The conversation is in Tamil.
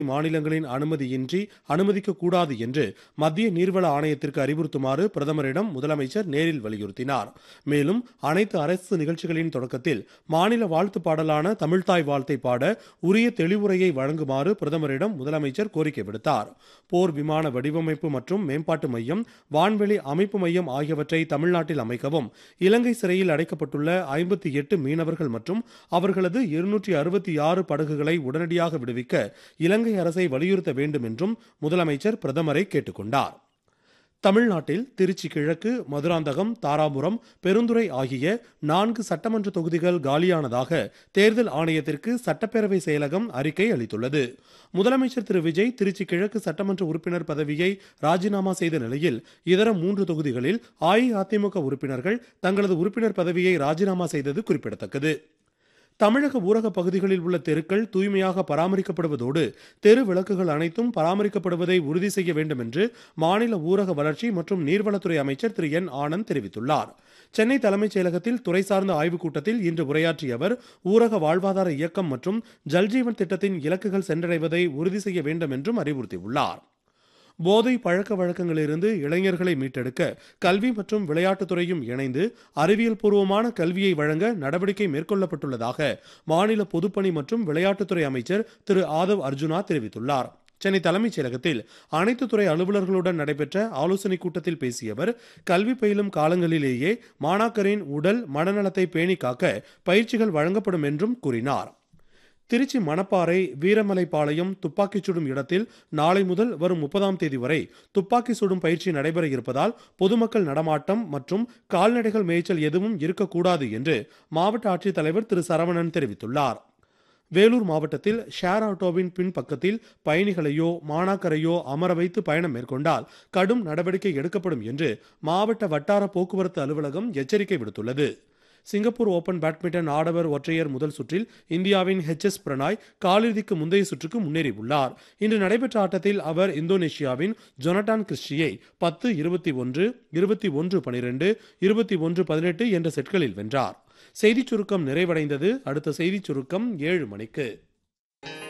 மாநிலங்களின் அனுமதியின்றி அனுமதிக்கக்கூடாது என்று மத்திய நீர்வள ஆணையத்திற்கு அறிவுறுத்துமாறு பிரதமரிடம் முதலமைச்சர் நேரில் வலியுறுத்தினார் மேலும் அனைத்து அரசு நிகழ்ச்சிகளின் தொடக்கத்தில் மாநில வாழ்த்து பாடலான தமிழ்தாய் வாழ்த்தை பாட உரிய தெளிவுரையை வழங்குமாறு பிரதமரிடம் முதலமைச்சர் கோரிக்கை விடுத்தார் போர் விமான வடிவமைப்பு மற்றும் மேம்பாட்டு மையம் வான்வெளி அமைப்பு மையம் ஆகியவற்றை தமிழ்நாட்டில் அமைக்கவும் இலங்கை சிறையில் அடைக்கப்பட்டுள்ள ஐம்பத்தி எட்டு மீனவர்கள் மற்றும் அவர்களது இருநூற்றி அறுபத்தி ஆறு படகுகளை உடனடியாக விடுவிக்க இலங்கை அரசை வலியுறுத்த வேண்டும் என்றும் முதலமைச்சர் பிரதமரை கேட்டுக்கொண்டார் தமிழ்நாட்டில் திருச்சி கிழக்கு மதுராந்தகம் தாராபுரம் பெருந்துறை ஆகிய நான்கு சட்டமன்ற தொகுதிகள் காலியானதாக தேர்தல் ஆணையத்திற்கு சட்டப்பேரவை செயலகம் அறிக்கை அளித்துள்ளது முதலமைச்சர் திரு விஜய் திருச்சி கிழக்கு சட்டமன்ற உறுப்பினர் பதவியை ராஜினாமா செய்த நிலையில் இதர மூன்று தொகுதிகளில் அஇஅதிமுக உறுப்பினர்கள் தங்களது உறுப்பினர் பதவியை ராஜினாமா செய்தது குறிப்பிடத்தக்கது தமிழக ஊரக பகுதிகளில் உள்ள தெருக்கள் தூய்மையாக பராமரிக்கப்படுவதோடு தெரு விளக்குகள் அனைத்தும் பராமரிக்கப்படுவதை உறுதி செய்ய வேண்டும் என்று மாநில ஊரக வளர்ச்சி மற்றும் நீர்வளத்துறை அமைச்சர் திரு என் ஆனந்த் தெரிவித்துள்ளார் சென்னை தலைமைச் செயலகத்தில் துறை சார்ந்த ஆய்வுக் கூட்டத்தில் இன்று உரையாற்றிய அவர் ஊரக வாழ்வாதார இயக்கம் மற்றும் ஜல்ஜீவன் திட்டத்தின் இலக்குகள் சென்றடைவதை உறுதி செய்ய வேண்டும் என்றும் அறிவுறுத்தியுள்ளார் போதை பழக்க வழக்கங்களிலிருந்து இளைஞர்களை மீட்டெடுக்க கல்வி மற்றும் விளையாட்டுத்துறையும் இணைந்து அறிவியல் பூர்வமான கல்வியை வழங்க நடவடிக்கை மேற்கொள்ளப்பட்டுள்ளதாக மாநில பொதுப்பணி மற்றும் விளையாட்டுத்துறை அமைச்சர் திரு ஆதவ் அர்ஜுனா தெரிவித்துள்ளார் சென்னை தலைமைச் செயலகத்தில் அனைத்து துறை அலுவலர்களுடன் நடைபெற்ற ஆலோசனைக் கூட்டத்தில் பேசிய அவர் கல்வி பயிலும் காலங்களிலேயே மாணாக்கரின் உடல் மனநலத்தை பேணி காக்க பயிற்சிகள் வழங்கப்படும் என்றும் கூறினார் திருச்சி மணப்பாறை வீரமலைப்பாளையம் துப்பாக்கிச் சுடும் இடத்தில் நாளை முதல் வரும் முப்பதாம் தேதி வரை துப்பாக்கி சுடும் பயிற்சி நடைபெற இருப்பதால் பொதுமக்கள் நடமாட்டம் மற்றும் கால்நடைகள் மேய்ச்சல் எதுவும் இருக்கக்கூடாது என்று மாவட்ட ஆட்சித்தலைவர் திரு சரவணன் தெரிவித்துள்ளார் வேலூர் மாவட்டத்தில் ஷேர் ஆட்டோவின் பின்பக்கத்தில் பயணிகளையோ மாணாக்கரையோ அமர வைத்து பயணம் மேற்கொண்டால் கடும் நடவடிக்கை எடுக்கப்படும் என்று மாவட்ட வட்டார போக்குவரத்து அலுவலகம் எச்சரிக்கை விடுத்துள்ளது சிங்கப்பூர் ஓபன் பேட்மிண்டன் ஆடவர் ஒற்றையர் முதல் சுற்றில் இந்தியாவின் ஹெச் எஸ் பிரணாய் காலிறுதிக்கு முந்தைய சுற்றுக்கு முன்னேறியுள்ளார் இன்று நடைபெற்ற ஆட்டத்தில் அவர் இந்தோனேஷியாவின் ஜொனட்டான் கிறிஸ்டியை பத்து இருபத்தி ஒன்று இருபத்தி ஒன்று பனிரெண்டு இருபத்தி ஒன்று பதினெட்டு என்ற செட்களில் வென்றார் செய்திச் சுருக்கம் நிறைவடைந்தது அடுத்த செய்திச் சுருக்கம் ஏழு மணிக்கு